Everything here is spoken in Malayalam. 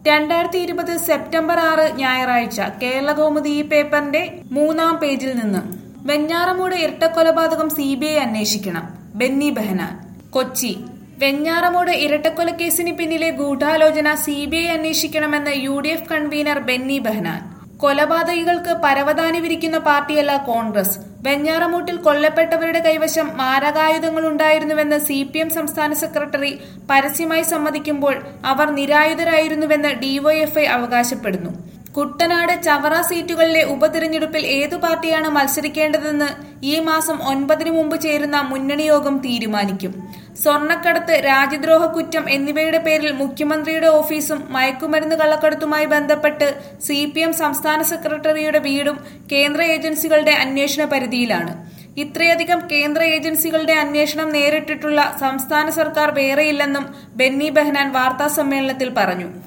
രണ്ടായിരത്തി ഇരുപത് സെപ്റ്റംബർ ആറ് ഞായറാഴ്ച കേരളകൗമുദി ഈ പേപ്പറിന്റെ മൂന്നാം പേജിൽ നിന്ന് വെഞ്ഞാറമൂട് ഇരട്ടക്കൊലപാതകം സി ബി ഐ അന്വേഷിക്കണം ബെന്നി ബെഹനാൻ കൊച്ചി വെഞ്ഞാറമൂട് ഇരട്ടക്കൊലക്കേസിന് പിന്നിലെ ഗൂഢാലോചന സി ബി ഐ അന്വേഷിക്കണമെന്ന് U D F convener Benny Behanan കൊലപാതകികൾക്ക് പരവതാനി വിരിക്കുന്ന പാർട്ടിയല്ല കോൺഗ്രസ് വെഞ്ഞാറമൂട്ടിൽ കൊല്ലപ്പെട്ടവരുടെ കൈവശം മാരകായുധങ്ങൾ ഉണ്ടായിരുന്നുവെന്ന് സി പി എം സംസ്ഥാന സെക്രട്ടറി പരസ്യമായി സമ്മതിക്കുമ്പോൾ അവർ നിരായുധരായിരുന്നുവെന്ന് ഡിവൈഎഫ്ഐ അവകാശപ്പെടുന്നു കുട്ടനാട് ചവറ സീറ്റുകളിലെ ഉപതിരഞ്ഞെടുപ്പിൽ ഏതു പാർട്ടിയാണ് മത്സരിക്കേണ്ടതെന്ന് ഈ മാസം ഒൻപതിനു മുമ്പ് ചേരുന്ന മുന്നണി യോഗം തീരുമാനിക്കും സ്വർണ്ണക്കടത്ത് രാജ്യദ്രോഹ കുറ്റം എന്നിവയുടെ പേരിൽ മുഖ്യമന്ത്രിയുടെ ഓഫീസും മയക്കുമരുന്ന് കള്ളക്കടത്തുമായി ബന്ധപ്പെട്ട് സി പി എം സംസ്ഥാന സെക്രട്ടറിയുടെ വീടും കേന്ദ്ര ഏജൻസികളുടെ അന്വേഷണ പരിധിയിലാണ് ഇത്രയധികം കേന്ദ്ര ഏജൻസികളുടെ അന്വേഷണം നേരിട്ടിട്ടുള്ള സംസ്ഥാന സർക്കാർ വേറെയില്ലെന്നും ബെന്നി ബെഹനാൻ വാർത്താസമ്മേളനത്തിൽ പറഞ്ഞു